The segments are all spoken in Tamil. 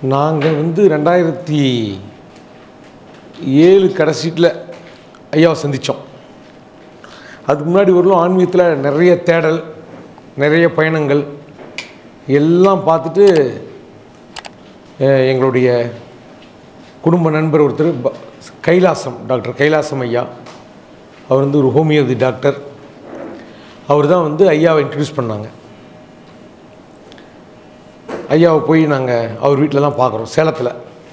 நாங்கள் வந்து ரெண்டாயிரத்தி ஏழு கடைசீட்டில் ஐயாவை சந்தித்தோம் அதுக்கு முன்னாடி வரலும் ஆன்மீகத்தில் நிறைய தேடல் நிறைய பயணங்கள் எல்லாம் பார்த்துட்டு அஹ், எங்களுடைய குடும்ப நண்பர் ஒருத்தர் ப- கைலாசம் டாக்டர் கைலாசம் ஐயா அவர் வந்து ஒரு ஹோமியோபதி டாக்டர் அவர் தான் வந்து ஐயாவை இன்ட்ரடியூஸ் பண்ணாங்க ஐயாவை போய் நாங்கள் அவர் வீட்டில் தான் பார்க்குறோம் சேலத்தில்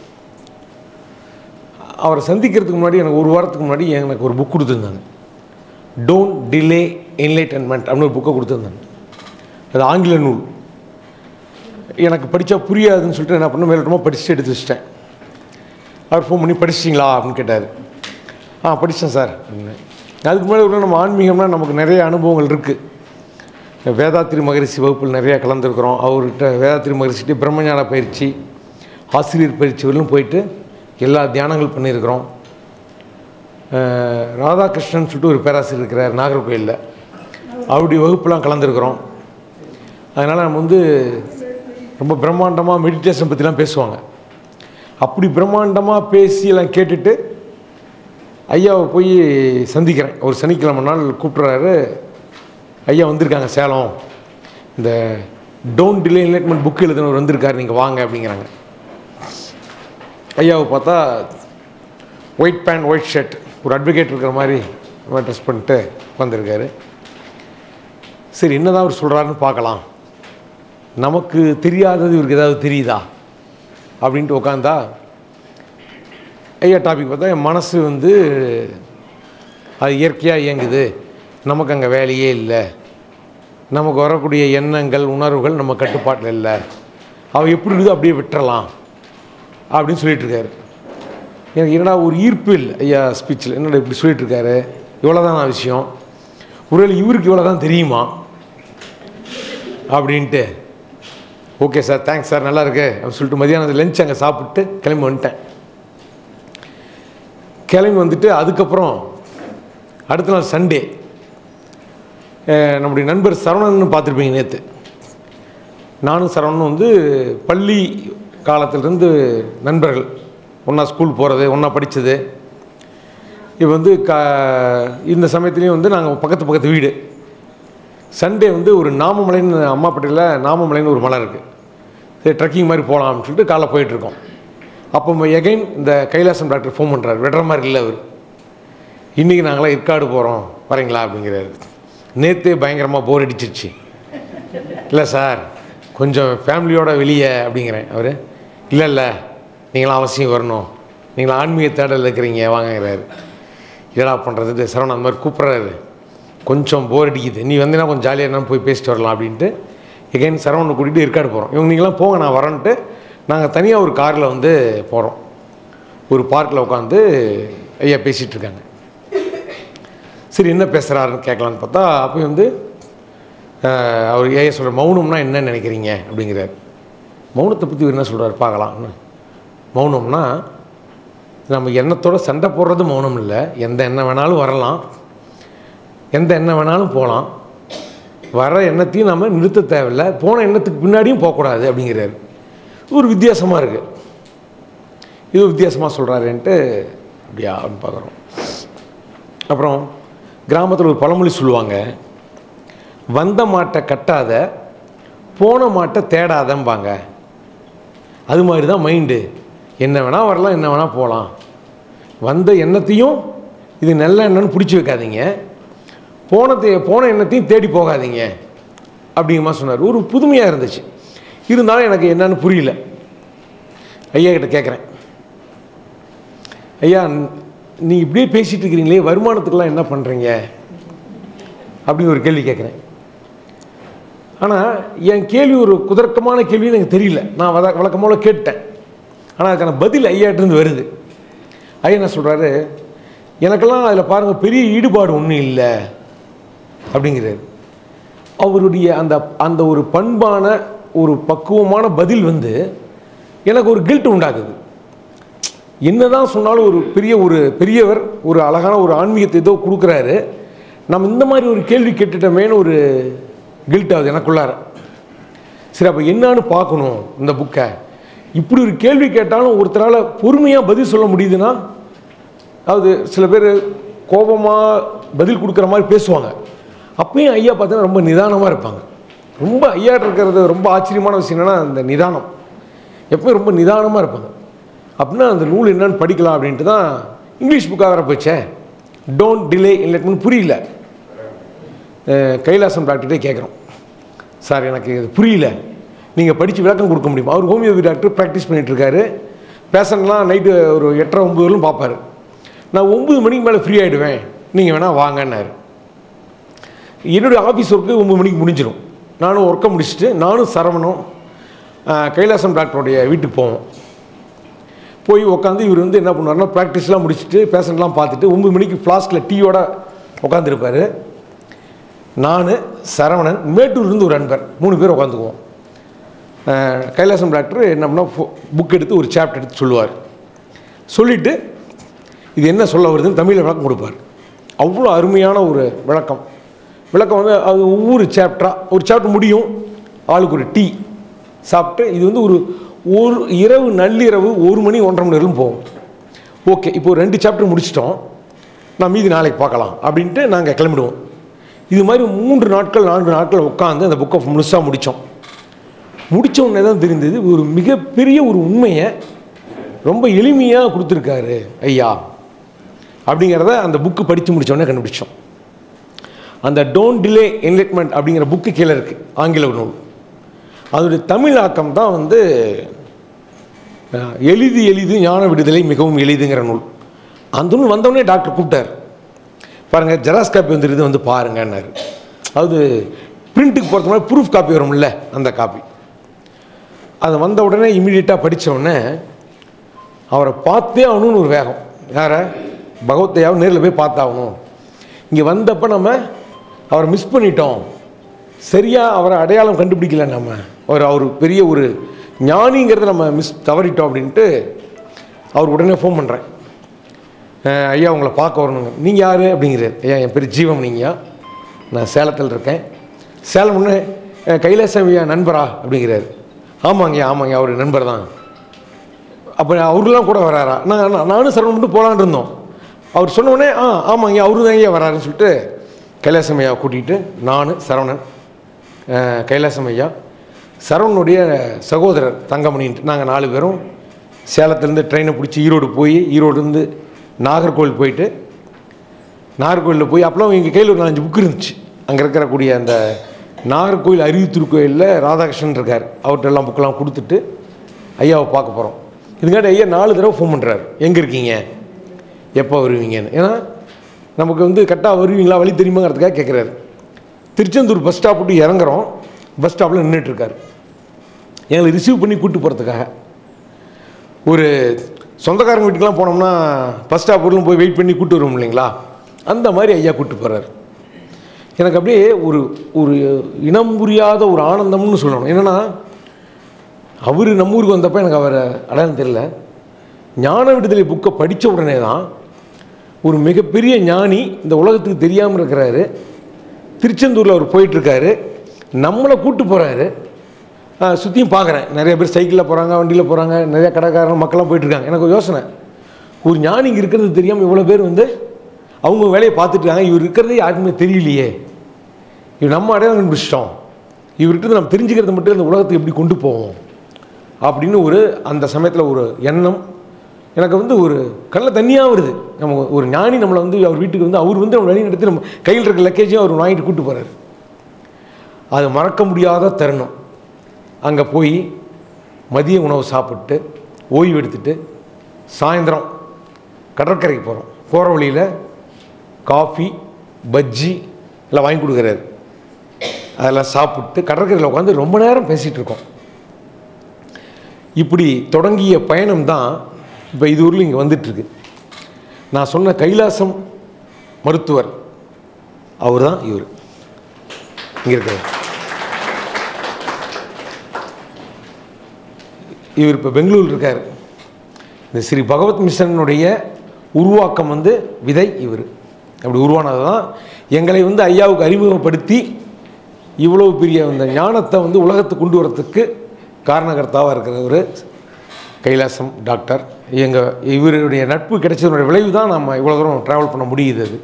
அவரை சந்திக்கிறதுக்கு முன்னாடி எனக்கு ஒரு வாரத்துக்கு முன்னாடி எனக்கு ஒரு புக் கொடுத்துருந்தாங்க டோன்ட் டிலே என்லைட்டன்மெண்ட் அப்படின்னு ஒரு புக்கை கொடுத்துருந்தாங்க அது ஆங்கில நூல் எனக்கு படித்தா புரியாதுன்னு சொல்லிட்டு என்ன பண்ண மேலோட்டமாக படிச்சுட்டு எடுத்து வச்சிட்டேன் அவர் ஃபோன் பண்ணி படிச்சிட்டிங்களா அப்படின்னு கேட்டார் ஆ படித்தேன் சார் அப்படின்னு அதுக்கு முன்னாடி ஒரு நம்ம ஆன்மீகம்னா நமக்கு நிறைய அனுபவங்கள் இருக்குது வேதாத்திரி மகரிஷி வகுப்பில் நிறையா கலந்துருக்குறோம் அவர்கிட்ட வேதாத்திரி மகரிஷிட்டு பிரம்மஞான பயிற்சி ஆசிரியர் பயிற்சி வரலும் போயிட்டு எல்லா தியானங்கள் பண்ணியிருக்கிறோம் அஹ், ராதாகிருஷ்ணன் சொல்லிட்டு ஒரு பேராசிரியர் இருக்கிறார் நாகர்கோயிலில் அவருடைய வகுப்புலாம் கலந்துருக்குறோம் அதனால் நம்ம வந்து ரொம்ப பிரம்மாண்டமாக மெடிடேஷன் பற்றிலாம் பேசுவாங்க அப்படி பிரம்மாண்டமாக பேசி எல்லாம் கேட்டுட்டு ஐயாவை போய் சந்திக்கிறேன் ஒரு சனிக்கிழமை நாள் கூப்பிட்றாரு ஐயா வந்திருக்காங்க சேலம் இந்த டோன்ட் டிலே என்லைட்மெண்ட் புக் எழுதினவர் வந்திருக்காரு நீங்கள் வாங்க அப்படிங்கிறாங்க ஐயாவை பார்த்தா ஒயிட் பேண்ட் ஒயிட் ஷர்ட் ஒரு அட்வொகேட் இருக்கிற மாதிரி ட்ரெஸ் பண்ணிட்டு வந்திருக்காரு சரி என்னதான் அவர் சொல்கிறாருன்னு பார்க்கலாம் நமக்கு தெரியாதது இவருக்கு ஏதாவது தெரியுதா அப்படின்ட்டு உட்காந்தா ஐயா டாபிக் பார்த்தா என் மனசு வந்து அது இயற்கையாக இயங்குது நமக்கு அங்கே வேலையே இல்லை நமக்கு வரக்கூடிய எண்ணங்கள் உணர்வுகள் நம்ம கட்டுப்பாட்டில் இல்லை அவள் எப்படி இருக்குதோ அப்படியே விட்டுறலாம் அப்படின்னு சொல்லிட்டு இருக்காரு எனக்கு என்னடா ஒரு ஈர்ப்பு இல்லை ஐயா ஸ்பீச்சில் என்னடா இப்படி சொல்லிட்டு இருக்காரு இவ்வளோதான் விஷயம் ஒருவேளை இவருக்கு இவ்வளோ தான் தெரியுமா அப்படின்ட்டு ஓகே சார் தேங்க்ஸ் சார் நல்லா இருக்கு அப்படின்னு சொல்லிட்டு மதியானம் லஞ்ச் அங்கே சாப்பிட்டு கிளம்பி வந்துட்டேன் கிளம்பி வந்துட்டு அதுக்கப்புறம் அடுத்த நாள் சண்டே நம்முடைய நண்பர் சரவணன் பார்த்துருப்பீங்க நேற்று நானும் சரவணனும் வந்து பள்ளி காலத்திலிருந்து நண்பர்கள் ஒன்றா ஸ்கூல் போகிறது ஒன்றா படித்தது இப்போ வந்து க இந்த சமயத்துலேயும் வந்து நாங்கள் பக்கத்து பக்கத்து வீடு சண்டே வந்து ஒரு நாமமலைன்னு அம்மாப்பட்டியில் நாமமலைன்னு ஒரு மலை இருக்குது சரி ட்ரெக்கிங் மாதிரி போகலாம்னு சொல்லிட்டு காலைல போயிட்டுருக்கோம் அப்போ எகைன் இந்த கைலாசம் டாக்டர் ஃபோன் பண்ணுறாரு விடுற மாதிரி இல்லை அவர் இன்றைக்கி நாங்களாம் ஏற்காடு போகிறோம் வரீங்களா அப்படிங்கிறாரு நேற்றே பயங்கரமாக போர் அடிச்சிருச்சு இல்லை சார் கொஞ்சம் ஃபேமிலியோட வெளியே அப்படிங்கிறேன் அவர் இல்லை இல்லை நீங்களாம் அவசியம் வரணும் நீங்களாம் ஆன்மீக தேடல் இருக்கிறீங்க வாங்கங்கிறாரு என்னடா பண்ணுறது சரவணன் அந்த மாதிரி கூப்பிட்றாரு கொஞ்சம் போர் அடிக்குது நீ வந்தீங்கன்னா கொஞ்சம் ஜாலியாக என்ன போய் பேசிட்டு வரலாம் அப்படின்ட்டு எகைன் சரவணனை கூட்டிகிட்டு ஏற்காடு போகிறோம் இவங்க நீங்களாம் போங்க நான் வரேன்ட்டு நாங்கள் தனியாக ஒரு காரில் வந்து போகிறோம் ஒரு பார்க்கில் உட்காந்து ஐயா பேசிகிட்டு இருக்காங்க சரி என்ன பேசுகிறாருன்னு கேட்கலான்னு பார்த்தா அப்போ வந்து ஆஹ், அவர் ஏன் சொல்கிற மௌனம்னா என்ன நினைக்கிறீங்க அப்படிங்கிறார் மௌனத்தை பற்றி இவர் என்ன சொல்கிறார் பார்க்கலாம்னு மௌனம்னா நம்ம எண்ணத்தோட சண்டை போடுறது மௌனம் இல்லை எந்த எண்ணம் வேணாலும் வரலாம் எந்த எண்ணம் வேணாலும் போகலாம் வர எண்ணத்தையும் நம்ம நிறுத்த தேவையில்லை போன எண்ணத்துக்கு பின்னாடியும் போகக்கூடாது அப்படிங்கிறாரு இது ஒரு வித்தியாசமாக இருக்குது இது வித்தியாசமாக சொல்கிறாருன்ட்டு அப்படியா அப்படின்னு பார்க்குறோம் அப்புறம் கிராமத்தில் ஒரு பழமொழி சொல்லுவாங்க வந்த மாட்டை கட்டாத போன மாட்டை தேடாதம்பாங்க அது மாதிரி தான் மைண்டு என்ன வேணால் வரலாம் என்ன வேணால் போகலாம் வந்த எண்ணத்தையும் இது நல்ல எண்ணம்னு பிடிச்சி வைக்காதீங்க போனத்தை போன எண்ணத்தையும் தேடி போகாதீங்க அப்படிங்கிற மாதிரி சொன்னார் ஒரு புதுமையாக இருந்துச்சு இருந்தாலும் எனக்கு என்னன்னு புரியல ஐயா கிட்ட கேட்குறேன் ஐயா நீ இப்படியே பேசிகிட்டு இருக்கிறீங்களே வருமானத்துக்கெல்லாம் என்ன பண்ணுறீங்க அப்படின்னு ஒரு கேள்வி கேட்குறேன் ஆனால் என் கேள்வி ஒரு குதர்க்கமான கேள்வின்னு எனக்கு தெரியல நான் வத வழக்கமாக கேட்டேன் ஆனால் அதுக்கான பதில் ஐயாட்டிருந்து வருது ஐயா என்ன சொல்கிறாரு எனக்கெல்லாம் அதில் பாருங்கள் பெரிய ஈடுபாடு ஒன்றும் இல்லை அப்படிங்கிறாரு அவருடைய அந்த அந்த ஒரு பண்பான ஒரு பக்குவமான பதில் வந்து எனக்கு ஒரு கில்ட் உண்டாக்குது என்னதான் சொன்னாலும் ஒரு பெரிய ஒரு பெரியவர் ஒரு அழகான ஒரு ஆன்மீகத்தை ஏதோ கொடுக்குறாரு நம்ம இந்த மாதிரி ஒரு கேள்வி கேட்டுட்டோமேன்னு ஒரு கில்ட் ஆகுது எனக்குள்ளார சரி அப்போ என்னன்னு பார்க்கணும் இந்த புக்கை இப்படி ஒரு கேள்வி கேட்டாலும் ஒருத்தரால் பொறுமையாக பதில் சொல்ல முடியுதுன்னா அதாவது சில பேர் கோபமாக பதில் கொடுக்குற மாதிரி பேசுவாங்க அப்பயும் ஐயா பார்த்தீங்கன்னா ரொம்ப நிதானமாக இருப்பாங்க ரொம்ப ஐயா இருக்கிறது ரொம்ப ஆச்சரியமான விஷயம் என்னன்னா அந்த நிதானம் எப்பவும் ரொம்ப நிதானமாக இருப்பாங்க அப்படின்னா அந்த நூல் என்னன்னு படிக்கலாம் அப்படின்ட்டு தான் இங்கிலீஷ் புக்காக வர போச்சே டோன்ட் டிலே இன்லெட்மெண்ட் புரியல அஹ் கைலாசம் டாக்டர்கிட்டே கேட்குறோம் சார் எனக்கு இது புரியல நீங்கள் படித்து விளக்கம் கொடுக்க முடியுமா அவர் ஹோமியோபதி டாக்டர் ப்ராக்டிஸ் பண்ணிட்டு இருக்காரு பேஷண்ட்லாம் நைட்டு ஒரு எட்டரை ஒம்பது வரலும் பார்ப்பாரு நான் ஒம்பது மணிக்கு மேலே ஃப்ரீ ஆகிடுவேன் நீங்கள் வேணால் வாங்கன்னாரு என்னுடைய ஆஃபீஸ் ஒர்க்கு ஒம்பது மணிக்கு முடிஞ்சிடும் நானும் ஒர்க்கை முடிச்சுட்டு நானும் சரவணும் அஹ், கைலாசம் டாக்டருடைய வீட்டுக்கு போவோம் போய் உட்காந்து இவர் வந்து என்ன பண்ணுவாருன்னா ப்ராக்டிஸ்லாம் முடிச்சுட்டு பேஷண்ட்லாம் பார்த்துட்டு ஒம்பது மணிக்கு ஃப்ளாஸ்கில் டீயோட உட்காந்துருப்பார் நான் சரவணன் மேட்டூர்லேருந்து ஒரு அன்பர் மூணு பேர் உட்காந்துக்குவோம் அஹ், கைலாசம் டாக்டர் என்ன பண்ணால் புக் எடுத்து ஒரு சாப்டர் எடுத்து சொல்லுவார் சொல்லிவிட்டு இது என்ன சொல்ல வருதுன்னு தமிழில் விளக்கம் கொடுப்பார் அவ்வளோ அருமையான ஒரு விளக்கம் விளக்கம் வந்து அது ஒவ்வொரு சாப்டராக ஒரு சாப்டர் முடியும் ஆளுக்கு ஒரு டீ சாப்பிட்டு இது வந்து ஒரு ஒரு இரவு நள்ளிரவு ஒரு மணி ஒன்றரை மணி வரையிலும் போகும் ஓகே இப்போ ஒரு ரெண்டு சாப்டர் முடிச்சிட்டோம் நான் மீதி நாளைக்கு பார்க்கலாம் அப்படின்ட்டு நாங்கள் கிளம்பிடுவோம் இது மாதிரி மூன்று நாட்கள் நான்கு நாட்கள் உட்காந்து அந்த புக்கை முழுசாக முடித்தோம் முடித்த உடனே தான் தெரிந்தது ஒரு மிகப்பெரிய ஒரு உண்மையை ரொம்ப எளிமையாக கொடுத்துருக்காரு ஐயா அப்படிங்கிறத அந்த புக்கு படித்து முடிச்ச உடனே கண்டுபிடிச்சோம் அந்த டோன்ட் டிலே என்லைட்மெண்ட் அப்படிங்கிற புக்கு கீழே இருக்குது ஆங்கில நூல் அதோடைய தமிழ் ஆக்கம் தான் வந்து அஹ், எளிது எளிது ஞான விடுதலை மிகவும் எளிதுங்கிற நூல் அந்த நூல் வந்தவுடனே டாக்டர் கூப்பிட்டார் பாருங்கள் ஜெராக்ஸ் காப்பி வந்துருது வந்து பாருங்கன்னாரு அது பிரிண்ட்டுக்கு போகிறதுக்கு முன்னாடி ப்ரூஃப் காப்பி வரும்ல அந்த காப்பி அது வந்த உடனே இமீடியட்டாக படிச்ச உடனே அவரை பார்த்தே ஆகணும்னு ஒரு வேகம் யாரை பகவத்தையாவும் நேரில் போய் பார்த்தாகணும் இங்கே வந்தப்போ நம்ம அவரை மிஸ் பண்ணிட்டோம் சரியாக அவரை அடையாளம் கண்டுபிடிக்கல நம்ம அவர் அவர் பெரிய ஒரு ஞானிங்கிறத நம்ம மிஸ் தவறிட்டோம் அப்படின்ட்டு அவர் உடனே ஃபோன் பண்ணுறேன் ஐயா உங்களை பார்க்க வரணுங்க நீங்கள் யார் அப்படிங்கிறார் ஐயா என் பேர் ஜீவம் நீங்கயா நான் சேலத்தில் இருக்கேன் சேலம் ஒன்று கைலாசம் ஐயா நண்பரா அப்படிங்கிறாரு ஆமாங்கய்யா ஆமாங்க அவர் நண்பர் தான் அப்போ அவருலாம் கூட வராரா நான் நான் நானும் சரவணன் மட்டும் போகலான்னு இருந்தோம் அவர் சொன்ன உடனே ஆ ஆமாங்க அவரு தான் ஐயா வராருன்னு சொல்லிட்டு கைலாசம் ஐயா கூட்டிகிட்டு நான் சரவணன் அஹ், கைலாசம் ஐயா சரவணனுடைய சகோதரர் தங்கமணின்ட்டு நாங்கள் நாலு பேரும் சேலத்துலேருந்து ட்ரெயினை பிடிச்சி ஈரோடு போய் ஈரோடுலேருந்து நாகர்கோவில் போயிட்டு நாகர்கோவிலில் போய் அப்போலாம் எங்கள் கையில் ஒரு நாலஞ்சு புக் இருந்துச்சு அங்கே இருக்கக்கூடிய அந்த நாகர்கோவில் அறிவுத்திரு கோயிலில் ராதாகிருஷ்ணன் இருக்கார் அவர்கிட்ட எல்லாம் புக்கெல்லாம் கொடுத்துட்டு ஐயாவை பார்க்க போகிறோம் இதுக்காட்டி ஐயா நாலு தடவை ஃபோன் பண்ணுறாரு எங்கே இருக்கீங்க எப்போ வருவீங்கன்னு ஏன்னா நமக்கு வந்து கரெக்டாக வருவீங்களா வழி தெரியுமாங்கிறதுக்காக கேட்குறாரு திருச்செந்தூர் பஸ் ஸ்டாப் விட்டு இறங்குறோம் பஸ் ஸ்டாப்பில் நின்றுட்டுருக்காரு எங்களை ரிசீவ் பண்ணி கூப்பிட்டு போகிறதுக்காக ஒரு சொந்தக்காரங்க வீட்டுக்கெலாம் போனோம்னா பஸ் ஸ்டாப் வரலும் போய் வெயிட் பண்ணி கூட்டு வருவோம் இல்லைங்களா அந்த மாதிரி ஐயா கூப்பிட்டு போகிறாரு எனக்கு அப்படியே ஒரு ஒரு இனம் புரியாத ஒரு ஆனந்தம்னு சொல்லணும் என்னென்னா அவர் நம்ம ஊருக்கு வந்தப்போ எனக்கு அவரை அடையாளம் தெரியல ஞான விடுதலை புக்கை படித்த உடனே தான் ஒரு மிகப்பெரிய ஞானி இந்த உலகத்துக்கு தெரியாமல் இருக்கிறாரு திருச்செந்தூரில் அவர் போயிட்டுருக்காரு நம்மளை கூட்டு போகிறாரு சுற்றியும் பார்க்குறேன் நிறைய பேர் சைக்கிளில் போகிறாங்க வண்டியில் போகிறாங்க நிறைய கடைக்காரங்க மக்கள்லாம் போயிட்டுருக்காங்க எனக்கு ஒரு யோசனை ஒரு ஞானி இங்கே இருக்கிறது தெரியாமல் இவ்வளோ பேர் வந்து அவங்க வேலையை பார்த்துட்டு இருக்காங்க இவர் இருக்கிறதே யாருக்குமே தெரியலையே இவர் நம்ம அடையாளம் கண்டுபிடிச்சிட்டோம் இவர்கிட்ட நம்ம தெரிஞ்சுக்கிறது மட்டும் இந்த உலகத்துக்கு எப்படி கொண்டு போவோம் அப்படின்னு ஒரு அந்த சமயத்தில் ஒரு எண்ணம் எனக்கு வந்து ஒரு கண்ணில் தண்ணியாக வருது நம்ம ஒரு ஞானி நம்மளை வந்து அவர் வீட்டுக்கு வந்து அவர் வந்து நம்ம வழி நடத்தி நம்ம கையில் இருக்க லக்கேஜையும் அவர் வாங்கிட்டு கூட்டு போகிறாரு அது மறக்க முடியாத தருணம் அங்கே போய் மதிய உணவு சாப்பிட்டு ஓய்வு எடுத்துட்டு சாயந்தரம் கடற்கரைக்கு போகிறோம் போகிற வழியில் காஃபி பஜ்ஜி எல்லாம் வாங்கி கொடுக்குறாரு அதெல்லாம் சாப்பிட்டு கடற்கரையில் உட்காந்து ரொம்ப நேரம் பேசிகிட்டு இருக்கோம் இப்படி தொடங்கிய பயணம் தான் இப்போ இது ஊரில் இங்கே வந்துட்டுருக்கு நான் சொன்ன கைலாசம் மருத்துவர் அவர் தான் இவர் இங்கே இருக்கிறார் இவர் இப்போ பெங்களூர் இருக்கார் இந்த ஸ்ரீ பகவத் மிஷனுடைய உருவாக்கம் வந்து விதை இவர் அப்படி உருவானது தான் எங்களை வந்து ஐயாவுக்கு அறிமுகப்படுத்தி இவ்வளவு பெரிய அந்த ஞானத்தை வந்து உலகத்துக்கு கொண்டு வரத்துக்கு காரணகர்த்தாவாக இருக்கிறவர் கைலாசம் டாக்டர் எங்கள் இவருடைய நட்பு கிடைச்சதனுடைய விளைவு தான் நம்ம இவ்வளோ தூரம் ட்ராவல் பண்ண முடியுது அது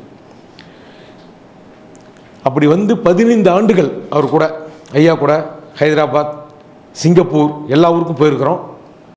அப்படி வந்து பதினைந்து ஆண்டுகள் அவர் கூட ஐயா கூட ஹைதராபாத் சிங்கப்பூர் எல்லா ஊருக்கும் போயிருக்கிறோம்